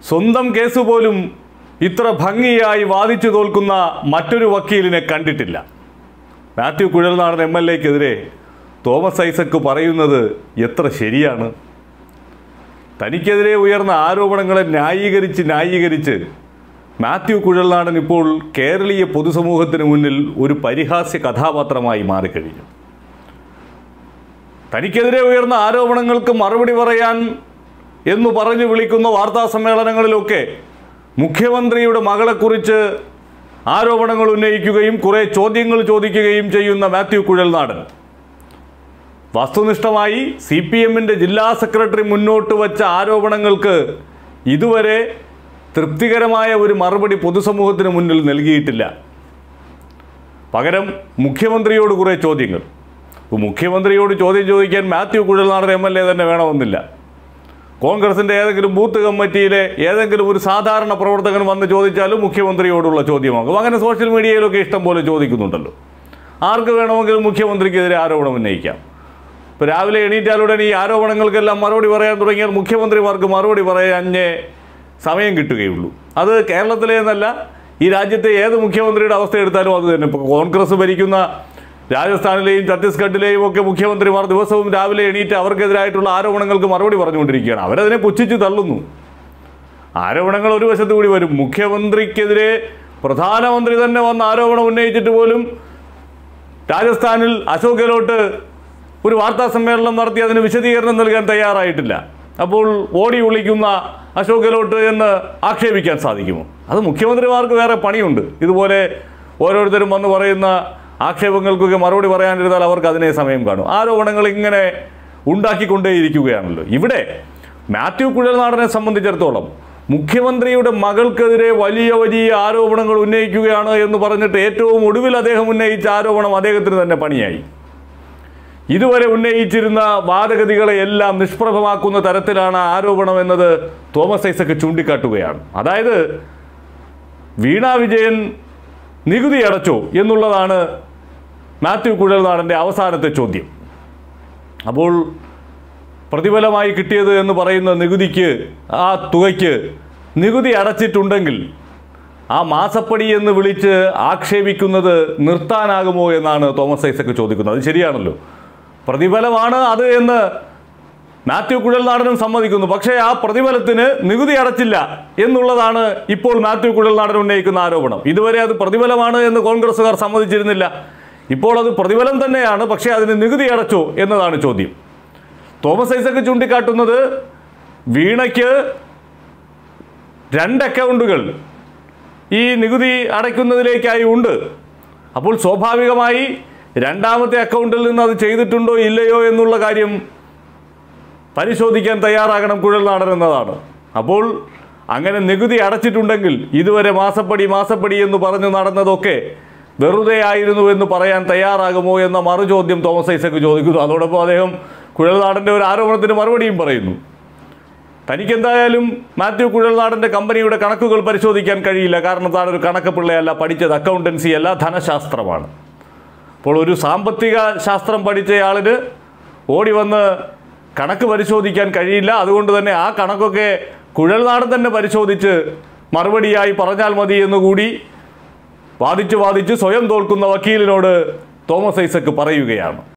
സ്വന്തം കേസ് പോലും ഇത്ര ഭംഗിയായി വാദിച്ചു തോൽക്കുന്ന മറ്റൊരു വക്കീലിനെ കണ്ടിട്ടില്ല മാത്യു കുഴൽനാടൻ എം എൽ എക്കെതിരെ തോമസ് ഐസക്ക് പറയുന്നത് എത്ര ശരിയാണ് തനിക്കെതിരെ ഉയർന്ന ആരോപണങ്ങളെ ന്യായീകരിച്ച് ന്യായീകരിച്ച് മാത്യു കുഴൽനാടൻ ഇപ്പോൾ കേരളീയ പൊതുസമൂഹത്തിന് മുന്നിൽ ഒരു പരിഹാസ്യ കഥാപാത്രമായി മാറിക്കഴിഞ്ഞു തനിക്കെതിരെ ഉയർന്ന ആരോപണങ്ങൾക്ക് മറുപടി പറയാൻ എന്ന് പറഞ്ഞു വിളിക്കുന്ന വാർത്താ സമ്മേളനങ്ങളിലൊക്കെ മുഖ്യമന്ത്രിയുടെ മകളെക്കുറിച്ച് ആരോപണങ്ങൾ ഉന്നയിക്കുകയും കുറേ ചോദ്യങ്ങൾ ചോദിക്കുകയും ചെയ്യുന്ന മാത്യു കുഴൽനാടൻ വസ്തുനിഷ്ഠമായി സി പി എമ്മിൻ്റെ ജില്ലാ സെക്രട്ടറി മുന്നോട്ട് വച്ച ആരോപണങ്ങൾക്ക് ഇതുവരെ തൃപ്തികരമായ ഒരു മറുപടി പൊതുസമൂഹത്തിന് മുന്നിൽ നൽകിയിട്ടില്ല പകരം മുഖ്യമന്ത്രിയോട് കുറേ ചോദ്യങ്ങൾ ഇപ്പോൾ മുഖ്യമന്ത്രിയോട് ചോദ്യം ചോദിക്കാൻ Mathew Kuzhalnadan M L A തന്നെ വേണമെന്നില്ല കോൺഗ്രസിൻ്റെ ഏതെങ്കിലും ബൂത്ത് കമ്മിറ്റിയിലെ ഏതെങ്കിലും ഒരു സാധാരണ പ്രവർത്തകൻ വന്ന് ചോദിച്ചാലും മുഖ്യമന്ത്രിയോടുള്ള ചോദ്യമാകും അങ്ങനെ സോഷ്യൽ മീഡിയയിലൊക്കെ ഇഷ്ടം പോലെ ചോദിക്കുന്നുണ്ടല്ലോ ആർക്ക് വേണമെങ്കിലും മുഖ്യമന്ത്രിക്കെതിരെ ആരോപണം ഉന്നയിക്കാം ഇപ്പോൾ രാവിലെ എണീറ്റാലുടൻ ഈ ആരോപണങ്ങൾക്കെല്ലാം മറുപടി പറയാൻ തുടങ്ങിയാൽ മുഖ്യമന്ത്രിമാർക്ക് മറുപടി പറയാഞ്ഞേ സമയം കിട്ടുകയുള്ളൂ അത് കേരളത്തിലെ എന്നല്ല ഈ രാജ്യത്തെ ഏത് മുഖ്യമന്ത്രിയുടെ അവസ്ഥ എടുത്താലും അത് തന്നെ ഇപ്പോൾ കോൺഗ്രസ് ഭരിക്കുന്ന രാജസ്ഥാനിലെയും ഛത്തീസ്ഗഡിലെയും ഒക്കെ മുഖ്യമന്ത്രിമാർ ദിവസവും രാവിലെ എണീറ്റ് അവർക്കെതിരായിട്ടുള്ള ആരോപണങ്ങൾക്ക് മറുപടി പറഞ്ഞുകൊണ്ടിരിക്കുകയാണ് അവരതിനെ പുച്ഛിച്ച് തള്ളുന്നു ആരോപണങ്ങൾ ഒരു വശത്ത് കൂടി വരും മുഖ്യമന്ത്രിക്കെതിരെ പ്രധാനമന്ത്രി തന്നെ വന്ന് ആരോപണം ഉന്നയിച്ചിട്ട് പോലും രാജസ്ഥാനിൽ അശോക് ഗെഹ്ലോട്ട് ഒരു വാർത്താ സമ്മേളനം നടത്തി അതിന് വിശദീകരണം നൽകാൻ തയ്യാറായിട്ടില്ല അപ്പോൾ ഓടി ഒളിക്കുന്ന അശോക് ഗെഹ്ലോട്ട് എന്ന് ആക്ഷേപിക്കാൻ സാധിക്കുമോ അത് മുഖ്യമന്ത്രിമാർക്ക് വേറെ പണിയുണ്ട് ഇതുപോലെ ഓരോരുത്തരും വന്ന് പറയുന്ന ആക്ഷേപങ്ങൾക്കൊക്കെ മറുപടി പറയാനിരുന്നാൽ അവർക്ക് അതിനെ സമയം കാണും ആരോപണങ്ങൾ ഇങ്ങനെ ഉണ്ടാക്കിക്കൊണ്ടേയിരിക്കുകയാണല്ലോ ഇവിടെ മാത്യു കുഴൽനാടനെ സംബന്ധിച്ചിടത്തോളം മുഖ്യമന്ത്രിയുടെ മകൾക്കെതിരെ വലിയ വലിയ ആരോപണങ്ങൾ ഉന്നയിക്കുകയാണ് എന്ന് പറഞ്ഞിട്ട് ഏറ്റവും ഒടുവിൽ അദ്ദേഹം ഉന്നയിച്ച ആരോപണം അദ്ദേഹത്തിന് തന്നെ പണിയായി ഇതുവരെ ഉന്നയിച്ചിരുന്ന വാദഗതികളെ എല്ലാം നിഷ്പ്രഭമാക്കുന്ന തരത്തിലാണ് ആരോപണം എന്നത് തോമസ് ഐസക്ക് ചൂണ്ടിക്കാട്ടുകയാണ് അതായത് വീണ വിജയൻ നികുതി അടച്ചോ എന്നുള്ളതാണ് മാത്യു കുഴൽനാടൻ്റെ അവസാനത്തെ ചോദ്യം അപ്പോൾ പ്രതിഫലമായി കിട്ടിയത് എന്ന് പറയുന്ന നികുതിക്ക് ആ തുകയ്ക്ക് നികുതി അടച്ചിട്ടുണ്ടെങ്കിൽ ആ മാസപ്പടി എന്ന് വിളിച്ച് ആക്ഷേപിക്കുന്നത് നിർത്താനാകുമോ എന്നാണ് തോമസ് ഐസക്ക് ചോദിക്കുന്നത് അത് ശരിയാണല്ലോ പ്രതിഫലമാണ് അത് എന്ന് മാത്യു കുഴൽനാടനും സമ്മതിക്കുന്നു പക്ഷേ ആ പ്രതിഫലത്തിന് നികുതി അടച്ചില്ല എന്നുള്ളതാണ് ഇപ്പോൾ മാത്യു കുഴൽനാടൻ ഉന്നയിക്കുന്ന ആരോപണം ഇതുവരെ അത് പ്രതിഫലമാണ് എന്ന് കോൺഗ്രസ്സുകാർ സമ്മതിച്ചിരുന്നില്ല ഇപ്പോൾ അത് പ്രതിഫലം തന്നെയാണ് പക്ഷേ അതിന് നികുതി അടച്ചോ എന്നതാണ് ചോദ്യം തോമസ് ഐസക്ക് ചൂണ്ടിക്കാട്ടുന്നത് വീണയ്ക്ക് രണ്ട് അക്കൗണ്ടുകൾ ഈ നികുതി അടയ്ക്കുന്നതിലേക്കായി ഉണ്ട് അപ്പോൾ സ്വാഭാവികമായി രണ്ടാമത്തെ അക്കൗണ്ടിൽ നിന്ന് അത് ചെയ്തിട്ടുണ്ടോ ഇല്ലയോ എന്നുള്ള കാര്യം പരിശോധിക്കാൻ തയ്യാറാകണം കുഴൽനാടൻ എന്നതാണ് അപ്പോൾ അങ്ങനെ നികുതി അടച്ചിട്ടുണ്ടെങ്കിൽ ഇതുവരെ മാസപ്പടി മാസപ്പടി എന്ന് പറഞ്ഞു നടന്നതൊക്കെ വെറുതെ ആയിരുന്നു എന്ന് പറയാൻ തയ്യാറാകുമോ എന്ന മറുചോദ്യം തോമസ് ഐസക്ക് ചോദിക്കുന്നു അതോടൊപ്പം അദ്ദേഹം കുഴൽനാടൻ്റെ ഒരു ആരോപണത്തിന് മറുപടിയും പറയുന്നു തനിക്കെന്തായാലും മാത്യു കുഴൽനാടൻ്റെ കമ്പനിയുടെ കണക്കുകൾ പരിശോധിക്കാൻ കഴിയില്ല കാരണം താൻ ഒരു കണക്ക് പിള്ളയല്ല പഠിച്ചത് അക്കൗണ്ടൻസി അല്ല ധനശാസ്ത്രമാണ് അപ്പോൾ ഒരു സാമ്പത്തിക ശാസ്ത്രം പഠിച്ചയാളിന് ഓടി വന്ന് കണക്ക് പരിശോധിക്കാൻ കഴിയില്ല അതുകൊണ്ട് തന്നെ ആ കണക്കൊക്കെ കുഴൽനാടൻ തന്നെ പരിശോധിച്ച് മറുപടിയായി പറഞ്ഞാൽ മതി എന്നുകൂടി വാദിച്ച് വാദിച്ച് സ്വയം തോൽക്കുന്ന വക്കീലിനോട് തോമസ് ഐസക്ക് പറയുകയാണ്